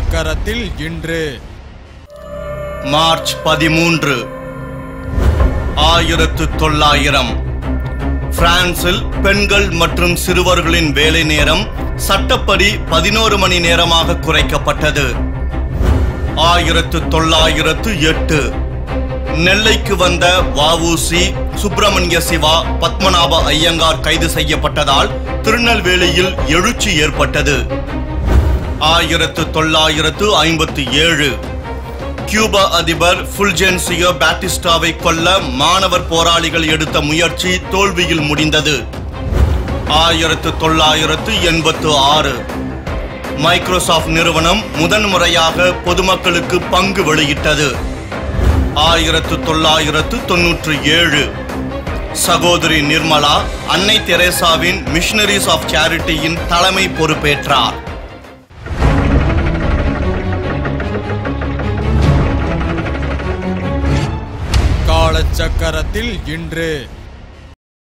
காலச்சக்கரத்தில் இன்று மார்ச் பதிமூன்று ஆயிரத்து தொள்ளாயிரம் பிரான்சில் பெண்கள் மற்றும் சிறுவர்களின் வேலை நேரம் சட்டப்படி பதினோரு மணி நேரமாக குறைக்கப்பட்டது ஆயிரத்து தொள்ளாயிரத்து எட்டு நெல்லைக்கு வந்த வஉசி சுப்பிரமணிய சிவா பத்மநாப ஐயங்கார் கைது செய்யப்பட்டதால் திருநெல்வேலியில் எழுச்சி ஏற்பட்டது ஆயிரத்து தொள்ளாயிரத்து ஐம்பத்தி ஏழு கியூபா அதிபர் ஃபுல்ஜென்சியோ பாட்டிஸ்டாவை கொல்ல மாணவர் போராளிகள் எடுத்த முயற்சி தோல்வியில் முடிந்தது ஆயிரத்து தொள்ளாயிரத்து எண்பத்து ஆறு மைக்ரோசாஃப்ட் நிறுவனம் முதன்முறையாக பொதுமக்களுக்கு பங்கு வெளியிட்டது ஆயிரத்து தொள்ளாயிரத்து தொன்னூற்று ஏழு சகோதரி நிர்மலா அன்னை தெரேசாவின் மிஷனரிஸ் ஆஃப் சேரிட்டியின் தலைமை பொறுப்பேற்றார் காலச்சக்கரத்தில் இன்று